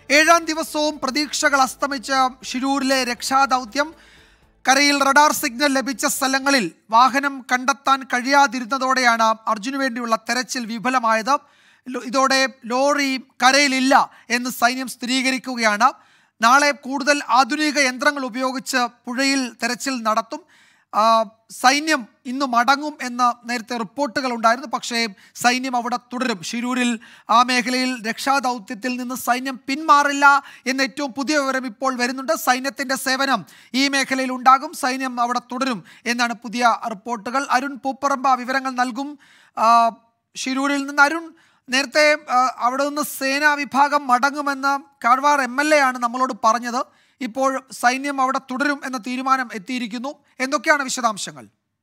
ഏഴാം ദിവസവും പ്രതീക്ഷകൾ അസ്തമിച്ച ഷിരൂരിലെ രക്ഷാദൗത്യം കരയിൽ റഡാർ സിഗ്നൽ ലഭിച്ച സ്ഥലങ്ങളിൽ വാഹനം കണ്ടെത്താൻ കഴിയാതിരുന്നതോടെയാണ് അർജുന് വേണ്ടിയുള്ള തെരച്ചിൽ വിഫലമായത് ലോ- ഇതോടെ ലോറി കരയിലില്ല എന്ന് സൈന്യം സ്ഥിരീകരിക്കുകയാണ് നാളെ കൂടുതൽ ആധുനിക യന്ത്രങ്ങൾ ഉപയോഗിച്ച് പുഴയിൽ തെരച്ചിൽ നടത്തും ആ, സൈന്യം ഇന്ന് മടങ്ങും എന്ന നേരത്തെ റിപ്പോർട്ടുകൾ ഉണ്ടായിരുന്നു പക്ഷേ സൈന്യം അവിടെ തുടരും ഷിരൂരിൽ ആ മേഖലയിൽ രക്ഷാദൗത്യത്തിൽ നിന്ന് സൈന്യം പിന്മാറില്ല എന്ന ഏറ്റവും പുതിയ വിവരം ഇപ്പോൾ വരുന്നുണ്ട് സൈന്യത്തിന്റെ സേവനം ഈ മേഖലയിൽ ഉണ്ടാകും സൈന്യം അവിടെ തുടരും എന്നാണ് പുതിയ റിപ്പോർട്ടുകൾ അരുൺ പൂപ്പറമ്പ വിവരങ്ങൾ നൽകും ആ, ഷിരൂരിൽ നിന്ന് അരുൺ നേരത്തെ ആ, അവിടെ നിന്ന് സേനാ വിഭാഗം മടങ്ങുമെന്ന് കാർവാർ എം എൽ എ ആണ് നമ്മളോട് പറഞ്ഞത് ഇപ്പോൾ സൈന്യം അവിടെ തുടരും എന്ന തീരുമാനം എത്തിയിരിക്കുന്നു എന്തൊക്കെയാണ് വിശദാംശങ്ങൾ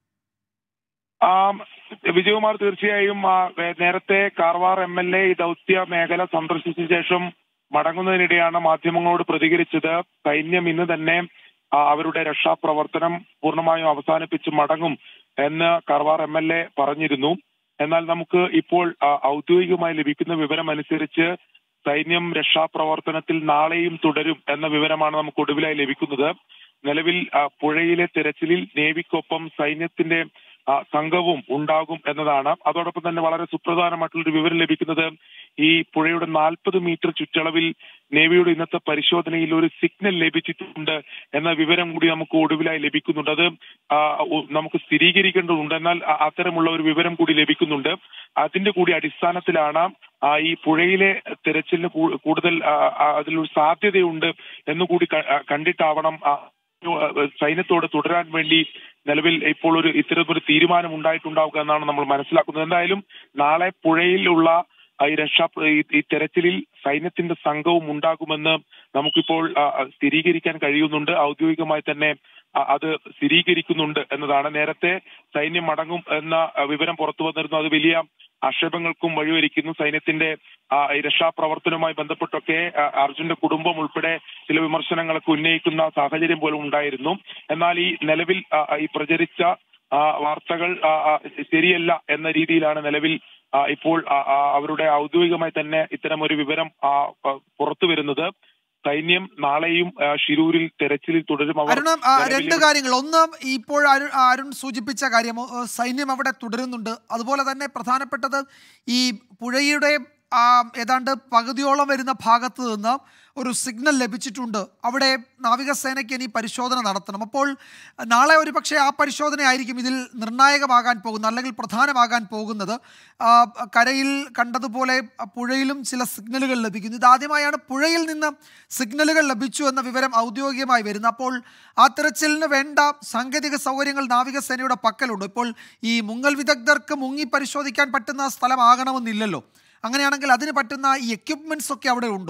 ആ, വിജയകുമാർ തീർച്ചയായും ആ, ഏ, നേരത്തെ കാർവാർ എം എൽ എ ഈ ദൗത്യ മേഖല സന്ദർശിച്ച ശേഷം മടങ്ങുന്നതിനിടെയാണ് മാധ്യമങ്ങളോട് പ്രതികരിച്ചത് സൈന്യം ഇന്ന് തന്നെ ആ, അവരുടെ രക്ഷാപ്രവർത്തനം പൂർണ്ണമായും അവസാനിപ്പിച്ച് മടങ്ങും എന്ന് കാർവാർ എം എൽ എ പറഞ്ഞിരുന്നു എന്നാൽ നമുക്ക് ഇപ്പോൾ ആ, ഔദ്യോഗികമായി ലഭിക്കുന്ന വിവരം അനുസരിച്ച് സൈന്യം രക്ഷാപ്രവർത്തനത്തിൽ നാളെയും തുടരും എന്ന വിവരമാണ് നമുക്ക് ഒടുവിലായി ലഭിക്കുന്നത് നിലവിൽ ആ, പുഴയിലെ തെരച്ചിലിൽ നേവിക്കൊപ്പം സൈന്യത്തിന്റെ ആ, സംഘവും ഉണ്ടാകും എന്നതാണ് അതോടൊപ്പം തന്നെ വളരെ സുപ്രധാനമായിട്ടുള്ള ഒരു വിവരം ലഭിക്കുന്നത് ഈ പുഴയുടെ നാൽപ്പത് മീറ്റർ ചുറ്റളവിൽ നേവിയുടെ ഇന്നത്തെ പരിശോധനയിൽ ഒരു സിഗ്നൽ ലഭിച്ചിട്ടുണ്ട് എന്ന വിവരം കൂടി നമുക്ക് ഒടുവിലായി ലഭിക്കുന്നുണ്ട് അത് ആ, ഉ- നമുക്ക് സ്ഥിരീകരിക്കേണ്ടതുണ്ട് എന്നാൽ അ- അത്തരമുള്ള ഒരു വിവരം കൂടി ലഭിക്കുന്നുണ്ട് അതിന്റെ കൂടി അടിസ്ഥാനത്തിലാണ് ആ, ഈ പുഴയിലെ തെരച്ചിലിന് കൂ- കൂടുതൽ ആ, ആ, അതിലൊരു സാധ്യതയുണ്ട് എന്നുകൂടി ക- ആ, കണ്ടിട്ടാവണം ആ, സൈന്യത്തോട് തുടരാൻ വേണ്ടി നിലവിൽ ഇപ്പോൾ ഒരു ഇത്തരമൊരു തീരുമാനം ഉണ്ടായിട്ടുണ്ടാവുക എന്നാണ് നമ്മൾ മനസ്സിലാക്കുന്നത് എന്തായാലും നാളെ പുഴയിലുള്ള ആ, ഈ രക്ഷാ ഈ- ഈ തെരച്ചിലിൽ സൈന്യത്തിന്റെ സംഘവും ഉണ്ടാകുമെന്ന് നമുക്കിപ്പോൾ ആ, ആ, സ്ഥിരീകരിക്കാൻ കഴിയുന്നുണ്ട് ഔദ്യോഗികമായി തന്നെ ആ, അത് സ്ഥിരീകരിക്കുന്നുണ്ട് എന്നതാണ് നേരത്തെ സൈന്യം മടങ്ങും എന്ന ആ, വിവരം പുറത്തു വന്നിരുന്നു അത് വലിയ ആക്ഷേപങ്ങൾക്കും വഴിയൊരുക്കുന്നു സൈന്യത്തിന്റെ ആ, ഈ രക്ഷാപ്രവർത്തനവുമായി ബന്ധപ്പെട്ടൊക്കെ ആ, അർജുന്റെ കുടുംബം ഉൾപ്പെടെ ചില വിമർശനങ്ങളൊക്കെ ഉന്നയിക്കുന്ന സാഹചര്യം പോലും ഉണ്ടായിരുന്നു എന്നാൽ ഈ നിലവിൽ ആ, ആ, ഈ പ്രചരിച്ച ആ, വാർത്തകൾ ആ, ആ, ശരിയല്ല എന്ന രീതിയിലാണ് നിലവിൽ ആ, ഇപ്പോൾ ആ, ആ, അവരുടെ ഔദ്യോഗികമായി തന്നെ ഇത്തരം ഒരു വിവരം ആ, ആ, പുറത്തു വരുന്നത് സൈന്യം നാളെയും ആ, ഷിരൂരിൽ തെരച്ചിലിൽ തുടരും അവർ അരുൺ ആ, നിലവിൽ രണ്ട് കാര്യങ്ങൾ ഒന്ന് ഇപ്പോൾ അരുൺ ആ, അരുൺ സൂചിപ്പിച്ച കാര്യം ഏ, സൈന്യം അവിടെ തുടരുന്നുണ്ട് അതുപോലെ തന്നെ പ്രധാനപ്പെട്ടത് ഈ പുഴയുടെ ആ, ഏതാണ്ട് പകുതിയോളം വരുന്ന ഭാഗത്ത് നിന്ന് ഒരു സിഗ്നൽ ലഭിച്ചിട്ടുണ്ട് അവിടെ നാവികസേനയ്ക്ക് ഇനി പരിശോധന നടത്തണം അപ്പോൾ നാളെ ഒരു പക്ഷേ ആ പരിശോധന ആയിരിക്കും ഇതിൽ നിർണായകമാകാൻ പോകുന്നത് അല്ലെങ്കിൽ പ്രധാനമാകാൻ പോകുന്നത് ആ, കരയിൽ കണ്ടതുപോലെ പുഴയിലും ചില സിഗ്നലുകൾ ലഭിക്കുന്നു ഇതാദ്യമായാണ് പുഴയിൽ നിന്ന് സിഗ്നലുകൾ ലഭിച്ചു എന്ന വിവരം ഔദ്യോഗികമായി വരുന്നത് അപ്പോൾ ആ തെരച്ചിലിന് വേണ്ട സാങ്കേതിക സൗകര്യങ്ങൾ നാവികസേനയുടെ പക്കലുണ്ട് ഇപ്പോൾ ഈ മുങ്ങൽ വിദഗ്ധർക്ക് മുങ്ങി പരിശോധിക്കാൻ പറ്റുന്ന സ്ഥലമാകണമെന്നില്ലല്ലോ അങ്ങനെയാണെങ്കിൽ അതിന് പറ്റുന്ന ഈ എക്യുപ്മെന്റ്സ് ഒക്കെ അവിടെ ഉണ്ടോ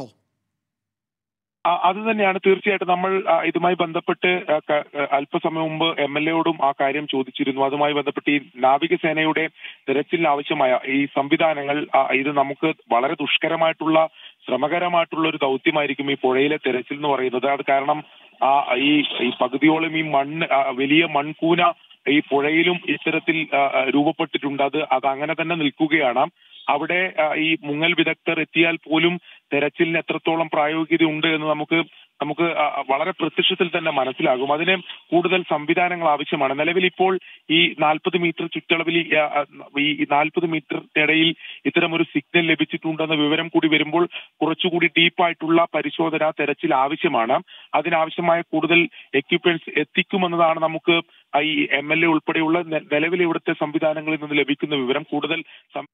ആ, അത് തന്നെയാണ് തീർച്ചയായിട്ടും നമ്മൾ ആ, ഇതുമായി ബന്ധപ്പെട്ട് ആ, ക- ആ, അല്പസമയം മുമ്പ് എം എൽ എയോടും ആ കാര്യം ചോദിച്ചിരുന്നു അതുമായി ബന്ധപ്പെട്ട് ഈ നാവികസേനയുടെ തെരച്ചിലിന് ആവശ്യമായ ഈ സംവിധാനങ്ങൾ ആ, ഇത് നമുക്ക് വളരെ ദുഷ്കരമായിട്ടുള്ള ശ്രമകരമായിട്ടുള്ള ഒരു ദൗത്യമായിരിക്കും ഈ പുഴയിലെ തെരച്ചിൽ എന്ന് പറയുന്നത് അത് കാരണം ആ ഈ ഈ പകുതിയോളം ഈ മണ്ണ് ആ, വലിയ മൺകൂന ഈ പുഴയിലും ഇത്തരത്തിൽ ആ, ആ, രൂപപ്പെട്ടിട്ടുണ്ട് അത് അത് അങ്ങനെ തന്നെ നിൽക്കുകയാണ് അവിടെ ആ, ഈ മുങ്ങൽ വിദഗ്ധർ എത്തിയാൽ പോലും തെരച്ചിലിന് എത്രത്തോളം പ്രായോഗികതയുണ്ട് എന്ന് നമുക്ക് നമുക്ക് ആ, ആ, വളരെ പ്രത്യക്ഷത്തിൽ തന്നെ മനസ്സിലാകും അതിന് കൂടുതൽ സംവിധാനങ്ങൾ ആവശ്യമാണ് നിലവിൽ ഇപ്പോൾ ഈ നാൽപ്പത് മീറ്റർ ചുറ്റളവിൽ ഈ, ആ, ആ, ഈ നാൽപ്പത് മീറ്റർ ഇടയിൽ ഇത്തരം ഒരു സിഗ്നൽ ലഭിച്ചിട്ടുണ്ടെന്ന വിവരം കൂടി വരുമ്പോൾ കുറച്ചുകൂടി ഡീപ്പായിട്ടുള്ള പരിശോധന തെരച്ചിൽ ആവശ്യമാണ് അതിനാവശ്യമായ കൂടുതൽ എക്യുപ്മെന്റ്സ് എത്തിക്കുമെന്നതാണ് നമുക്ക് ആ ഈ എം എൽ എ ഉൾപ്പെടെയുള്ള നെ- നിലവിൽ ഇവിടുത്തെ സംവിധാനങ്ങളിൽ നിന്ന് ലഭിക്കുന്ന വിവരം കൂടുതൽ സം-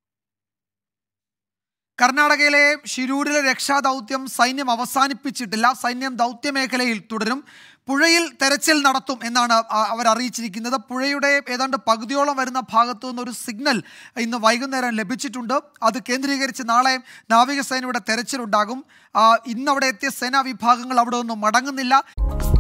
കർണാടകയിലെ ഷിരൂരിലെ രക്ഷാദൗത്യം സൈന്യം അവസാനിപ്പിച്ചിട്ടില്ല സൈന്യം ദൗത്യമേഖലയിൽ തുടരും പുഴയിൽ തെരച്ചിൽ നടത്തും എന്നാണ് ആ, അവർ അറിയിച്ചിരിക്കുന്നത് പുഴയുടെ ഏതാണ്ട് പകുതിയോളം വരുന്ന ഭാഗത്തു നിന്ന് ഒരു സിഗ്നൽ ഇന്ന് വൈകുന്നേരം ലഭിച്ചിട്ടുണ്ട് അത് കേന്ദ്രീകരിച്ച് നാളെ നാവികസേനയുടെ തെരച്ചിലുണ്ടാകും ആ, ഇന്ന് അവിടെ എത്തിയ സേനാ വിഭാഗങ്ങൾ അവിടെ നിന്നും മടങ്ങുന്നില്ല